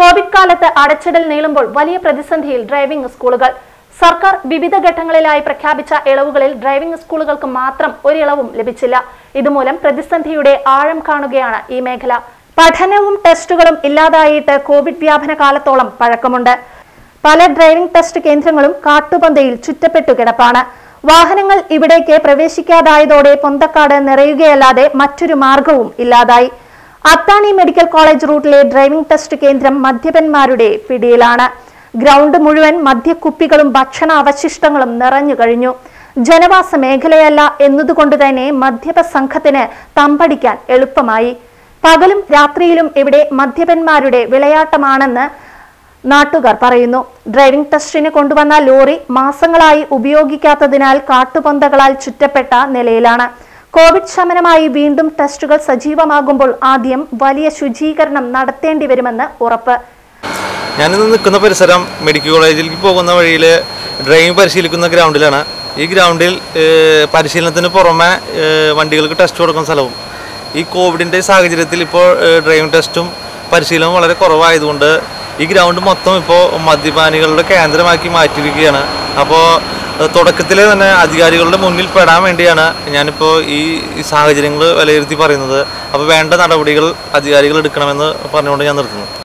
Covid കാലത്ത് അടച്ചിടൽ നീളുമ്പോൾ വലിയ പ്രതിസന്ധിയിൽ ഡ്രൈവിംഗ് സ്കൂളുകൾ സർക്കാർ വിവിധ ഘട്ടങ്ങളിലായി പ്രഖ്യാപിച്ച ഇളവുകളിൽ ഡ്രൈവിംഗ് സ്കൂളുകൾക്ക് മാത്രം ഒരു ഇളവും ലഭിച്ചില്ല ഇതുമൂലം പ്രതിസന്ധിയുടെ ആഴം കാണുകയാണ് ഈ മേഖല പഠനവും ടെസ്റ്റുകളും ഇല്ലാതായിട്ട് കോവിഡ് വ്യാപന കാലത്തോളം പഴക്കമുണ്ട് പല ഡ്രൈവിംഗ് ടെസ്റ്റ് കേന്ദ്രങ്ങളും കാട്ടുപന്തയിൽ ചുറ്റപ്പെട്ടു കിടപ്പാണ് വാഹനങ്ങൾ ഇവിടേക്ക് പ്രവേശിക്കാതായതോടെ പൊന്തക്കാട് നിറയുകയല്ലാതെ മറ്റൊരു മാർഗവും ഇല്ലാതായി അത്താണി മെഡിക്കൽ കോളേജ് റൂട്ടിലെ ഡ്രൈവിംഗ് ടെസ്റ്റ് കേന്ദ്രം മദ്യപന്മാരുടെ പിടിയിലാണ് ഗ്രൗണ്ട് മുഴുവൻ മദ്യക്കുപ്പികളും ഭക്ഷണ അവശിഷ്ടങ്ങളും നിറഞ്ഞു കഴിഞ്ഞു ജനവാസ മേഖലയല്ല എന്നതുകൊണ്ട് തന്നെ മദ്യപ സംഘത്തിന് തമ്പടിക്കാൻ എളുപ്പമായി പകലും രാത്രിയിലും ഇവിടെ മദ്യപന്മാരുടെ വിളയാട്ടമാണെന്ന് നാട്ടുകാർ പറയുന്നു ഡ്രൈവിംഗ് ടെസ്റ്റിന് കൊണ്ടുവന്ന ലോറി മാസങ്ങളായി ഉപയോഗിക്കാത്തതിനാൽ കാട്ടുപൊന്തകളാൽ ചുറ്റപ്പെട്ട നിലയിലാണ് കോവിഡ് ശമനമായി വീണ്ടും ടെസ്റ്റുകൾ സജീവമാകുമ്പോൾ ആദ്യം വലിയ ശുചീകരണം നടത്തേണ്ടി വരുമെന്ന് ഉറപ്പ് ഞാനിന്ന് നിൽക്കുന്ന പരിസരം മെഡിക്കൽ കോളേജിലേക്ക് പോകുന്ന വഴിയിൽ ഡ്രൈവിംഗ് പരിശീലിക്കുന്ന ഗ്രൗണ്ടിലാണ് ഈ ഗ്രൗണ്ടിൽ ഏഹ്, പരിശീലനത്തിന് പുറമെ ഏഹ്, വണ്ടികൾക്ക് ടെസ്റ്റ് കൊടുക്കുന്ന സ്ഥലവും ഈ കോവിഡിൻ്റെ സാഹചര്യത്തിൽ ഇപ്പോൾ ഏഹ്, ഡ്രൈവിംഗ് ടെസ്റ്റും പരിശീലനവും വളരെ കുറവായതുകൊണ്ട് ഈ ഗ്രൗണ്ട് മൊത്തം ഇപ്പോൾ മദ്യപാനികളുടെ കേന്ദ്രമാക്കി മാറ്റിയിരിക്കുകയാണ് അപ്പോൾ തുടക്കത്തിൽ തന്നെ അധികാരികളുടെ മുന്നിൽ പെടാൻ വേണ്ടിയാണ് ഞാനിപ്പോൾ ഈ ഈ സാഹചര്യങ്ങൾ വിലയിരുത്തി പറയുന്നത് അപ്പോൾ വേണ്ട നടപടികൾ അധികാരികൾ എടുക്കണമെന്ന് പറഞ്ഞുകൊണ്ട് ഞാൻ നിർത്തുന്നു